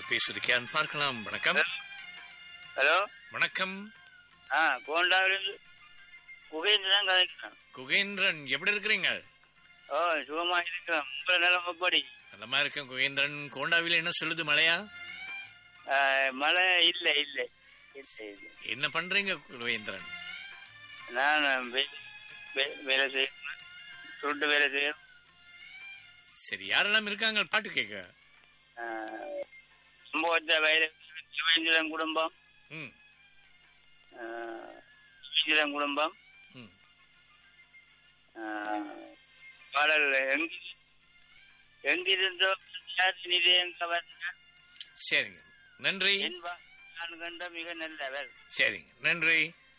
பேசுவதற்கான் பார்க்கலாம் வணக்கம் ஹலோ வணக்கம் ஆ கோண்டாவிலிருந்து குகைந்து தான் கதைக்கிறேன் குகேந்திரன் எப்படி இருக்கிறீங்க ஓ சுகமா இருக்கிறேன் உங்களை நிலம் எப்படி நல்லமா இருக்கேன் குகேந்திரன் கோண்டாவில என்ன சொல்லுது மழையா ஆ, மழை இல்லை இல்லை இல்லை இல்லை என்ன பண்றீங்க குகேந்திரன் நான் வே- வே- வேலை செய்யணும் சுருட்டு வேலை செய்யணும் சரி யாரெல்லாம் இருக்காங்க பாட்டு கேட்க ஆ, சம்பவத்தை வயல சிவேந்திரன் குடும்பம் ம் ஆ, சிவேந்திரன் குடும்பம் ம் ஆ, பாடல் எங்கி எங்கிருந்தோ யார் நிலையம் கவர்ந்த சரிங்க நன்றி என்பா நான் கண்ட மிக நல்லவர் சரிங்க நன்றி